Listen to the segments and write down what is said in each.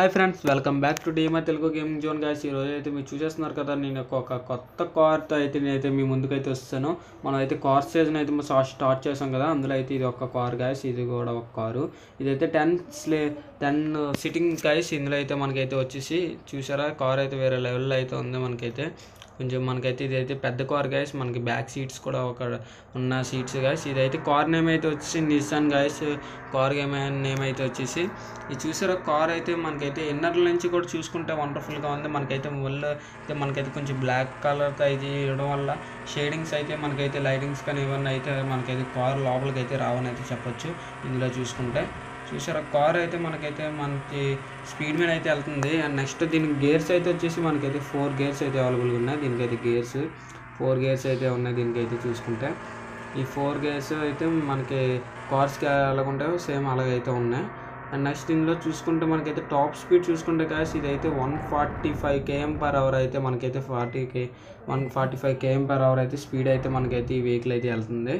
hi friends welcome back to డీమా Telugu gaming zone guys ఈరోజు అయితే మీరు చూసేస్తున్నారు కదా నేను ఒక- ఒక కొత్త కార్తో అయితే నేనైతే మీ ముందుకైతే వస్తాను మనం అయితే కార్ సీజన్ అయితే మనం స్టా- స్టార్ట్ చేసాం కదా అందులో అయితే ఇది ఒక కార్ గాయస్ ఇది కూడా ఒక కారు ఇదైతే టెన్ స్లే టెన్ సిట్టింగ్ గాయస్ ఇందులో అయితే మనకైతే వచ్చేసి చూసారా కార్ అయితే వేరే లెవెల్లో అయితే ఉంది మనకైతే కొంచెం మనకైతే ఇదైతే పెద్ద కార్ గాయస్ మనకి బ్యాక్ సీట్స్ కూడా ఒక ఉన్న సీట్స్ గాయస్ ఇదైతే కార్ నేమ్ అయితే వచ్చేసి Nissan guys car game name అయితే వచ్చేసి ఇది చూసారా కార్ అయితే మనకైతే ఇన్నర్ నుంచి కూడా చూసుకుంటే వండర్ఫుల్గా ఉంది మనకైతే ఒళ్ళు అయితే మనకైతే కొంచెం బ్లాక్ కలర్తో అయితే ఇవ్వడం వల్ల షేడింగ్స్ అయితే మనకైతే లైటింగ్స్ కానీ ఇవన్నీ అయితే మనకైతే కార్ లోపలికి అయితే రావని అయితే చెప్పొచ్చు ఇందులో చూసుకుంటే చూసారా కార్ అయితే మనకైతే మనకి స్పీడ్ మీద అయితే వెళ్తుంది అండ్ నెక్స్ట్ దీనికి గేర్స్ అయితే వచ్చేసి మనకైతే ఫోర్ గేర్స్ అయితే అవైలబుల్గా ఉన్నాయి దీనికైతే గేర్స్ ఫోర్ గేర్స్ అయితే ఉన్నాయి దీనికైతే చూసుకుంటే ఈ ఫోర్ గేర్స్ అయితే మనకి కార్స్కి ఎలాగుంటాయో సేమ్ అలాగైతే ఉన్నాయి అండ్ నెక్స్ట్ ఇందులో చూసుకుంటే మనకైతే టాప్ స్పీడ్ చూసుకుంటే కాసి ఇదైతే one forty five KM per hour అయితే మనకైతే forty K one forty five KM per hour అయితే స్పీడ్ అయితే మనకైతే ఈ వెహికల్ అయితే వెళ్తుంది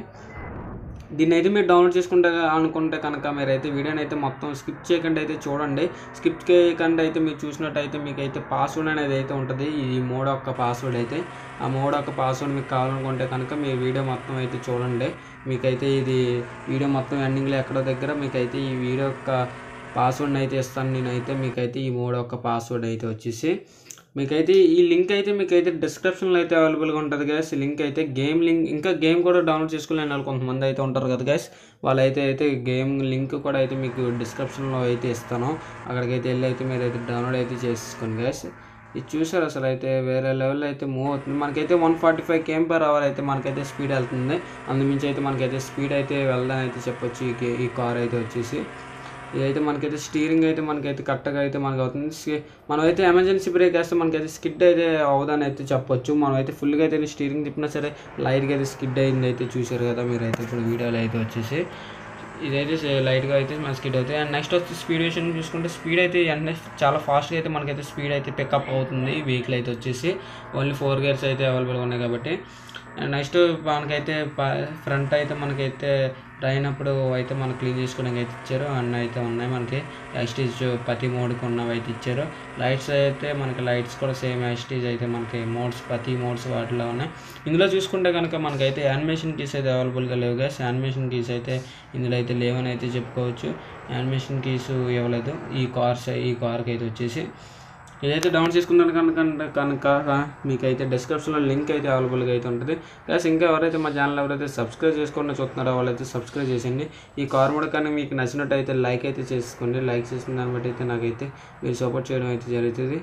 దీన్ని అయితే మీరు డౌన్లోడ్ చేసుకుంటే అనుకుంటే కనుక మీరైతే వీడియోని అయితే మొత్తం స్కిప్ చేయకుండా అయితే చూడండి స్కిప్ చేయకుండా అయితే మీరు చూసినట్టయితే మీకు అయితే పాస్వర్డ్ అనేది అయితే ఉంటుంది ఈ మోడ్ యొక్క పాస్వర్డ్ అయితే ఆ మోడ్ యొక్క పాస్వర్డ్ మీకు కావాలనుకుంటే కనుక మీరు వీడియో మొత్తం అయితే చూడండి మీకైతే ఇది వీడియో మొత్తం ఎండింగ్లో ఎక్కడో దగ్గర మీకైతే ఈ వీడియో యొక్క పాస్వర్డ్ని అయితే ఇస్తాను నేనైతే మీకైతే ఈ మోడ్ యొక్క పాస్వర్డ్ అయితే వచ్చేసి మీకైతే ఈ లింక్ అయితే మీకైతే డిస్క్రిప్షన్లో అయితే అవైలబుల్గా ఉంటుంది గైస్ లింక్ అయితే గేమ్ లింక్ ఇంకా గేమ్ కూడా డౌన్లోడ్ చేసుకోలేని వాళ్ళు కొంతమంది అయితే ఉంటారు కదా గైస్ వాళ్ళైతే అయితే గేమ్ లింక్ కూడా అయితే మీకు డిస్క్రిప్షన్లో అయితే ఇస్తాను అక్కడికైతే వెళ్ళి అయితే మీరు అయితే డౌన్లోడ్ అయితే చేసుకోండి గైస్ ఇది చూసారు అసలు అయితే వేరే లెవెల్ అయితే మూవ్ అవుతుంది మనకైతే one forty five KM per hour అయితే మనకైతే స్పీడ్ వెళ్తుంది అందుమించి అయితే మనకైతే స్పీడ్ అయితే వెళ్దాం అయితే చెప్పొచ్చు ఈ కే- ఈ కార్ అయితే వచ్చేసి ఇదైతే మనకైతే స్టీరింగ్ అయితే మనకైతే కరెక్ట్గా అయితే మనకు అవుతుంది స్కి- మనం అయితే ఎమర్జెన్సీ బ్రేక్ వేస్తే మనకైతే స్కిడ్ అయితే అవుదని అయితే చెప్పొచ్చు మనం అయితే ఫుల్గా అయితే స్టీరింగ్ తిప్పినా సరే లైట్గా అయితే స్కిడ్ అయింది అయితే చూసారు కదా మీరు అయితే ఇప్పుడు వీడియోలో అయితే వచ్చేసి ఇదైతే సే- లైట్గా అయితే మన స్కిడ్ అవుతాయి అండ్ నెక్స్ట్ వచ్చి స్పీడ్ విషయం చూసుకుంటే స్పీడ్ అయితే వెంటనే చాలా ఫాస్ట్గా అయితే మనకైతే స్పీడ్ అయితే పికప్ అవుతుంది ఈ వెహికల్ అయితే వచ్చేసి ఓన్లీ ఫోర్ గేర్స్ అయితే అవైలబుల్గా ఉన్నాయి కాబట్టి అండ్ నెక్స్ట్ మనకైతే ఫ్రంట్ అయితే మనకైతే అయినప్పుడు అయితే మనకు క్లీన్ చేసుకోవడానికి అయితే ఇచ్చారు అన్నీ అయితే ఉన్నాయి మనకి ఎస్టీజ్ ప్రతి మోడ్కి ఉన్నవి అయితే ఇచ్చారు లైట్స్ అయితే మనకి లైట్స్ కూడా సేమ్ ఎస్టీజ్ అయితే మనకి మోడ్స్ ప్రతి మోడ్స్ వాటిలో ఉన్నాయి ఇందులో చూసుకుంటే కనుక మనకైతే యానిమేషన్ కీస్ అయితే అవైలబుల్గా లేవు గైస్ యానిమేషన్ కీస్ అయితే ఇందులో అయితే లేవని అయితే చెప్పుకోవచ్చు యానిమేషన్ కీస్ ఇవ్వలేదు ఈ కార్స్ ఈ కార్కి అయితే వచ్చేసి ఇదైతే డౌన్ చేసుకున్నాను కనుక కనుక మీకైతే డిస్క్రిప్షన్లో లింక్ అయితే అవైలబుల్గా అయితే ఉంటుంది ప్లస్ ఇంకా ఎవరైతే మా ఛానల్ ఎవరైతే సబ్స్క్రైబ్ చేసుకుని చూస్తున్నారో వాళ్ళైతే సబ్స్క్రైబ్ చేసేయండి ఈ కార్ మోడ్ కానీ మీకు నచ్చినట్టయితే లైక్ అయితే చేసుకోండి లైక్ చేసిన దాన్ని బట్టి అయితే నాకైతే మీరు సపోర్ట్ చేయడం అయితే జరుగుతుంది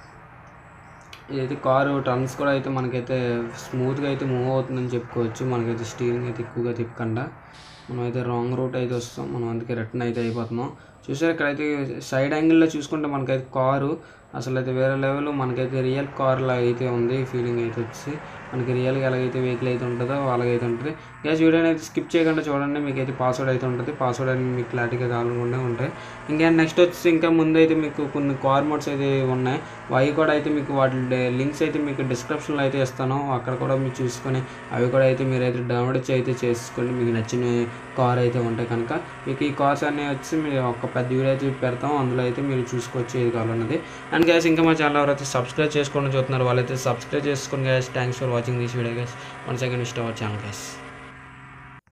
ఇదైతే కారు టర్న్స్ కూడా అయితే మనకైతే స్మూత్గా అయితే మూవ్ అవుతుందని చెప్పుకోవచ్చు మనకైతే స్టీరింగ్ అయితే ఎక్కువగా తిప్పకుండా మనం అయితే రాంగ్ రూట్ అయితే వస్తాం మనం అందుకే రిటర్న్ అయితే అయిపోతున్నాం చూసారు ఇక్కడైతే సైడ్ యాంగిల్లో చూసుకుంటే మనకైతే కారు అసలు అయితే వేరే లెవెల్ మనకైతే రియల్ కార్ లాగా అయితే ఉంది ఫీలింగ్ అయితే వచ్చి మనకి రియల్గా ఎలాగైతే వెహికల్ అయితే ఉంటుందో అలాగైతే ఉంటుంది గ్యాస్ వీడియోని అయితే స్కిప్ చేయకుండా చూడండి మీకు అయితే పాస్వర్డ్ అయితే ఉంటుంది పాస్వర్డ్ అనేది మీకు క్లారిటీగా కావాలనుకుంటే ఉంటాయి ఇంకా నెక్స్ట్ వచ్చి ఇంకా ముందు అయితే మీకు కొన్ని కార్ మోడ్స్ అయితే ఉన్నాయి అవి కూడా అయితే మీకు వాటి లింక్స్ అయితే మీకు డిస్క్రిప్షన్లో అయితే ఇస్తాను అక్కడ కూడా మీరు చూసుకొని అవి కూడా అయితే మీరు అయితే డౌన్లోడ్ అయితే చేసుకోండి మీకు నచ్చిన కార్ అయితే ఉంటాయి కనుక మీకు ఈ కార్స్ అన్నీ వచ్చి మీరు ఒక పెద్ద వీడియో అయితే పెడతాం అందులో అయితే మీరు చూసుకోవచ్చు ఏది కావాలన్నది అండ్ గ్యాస్ ఇంకా మా ఛానల్ ఎవరైతే సబ్స్క్రైబ్ చేసుకోండి చూస్తున్నారు వాళ్ళైతే సబ్స్క్రైబ్ చేసుకోండి guys thanks for watching this video guys one second ఇష్టం అవర్ ఛానల్ గ్యాస్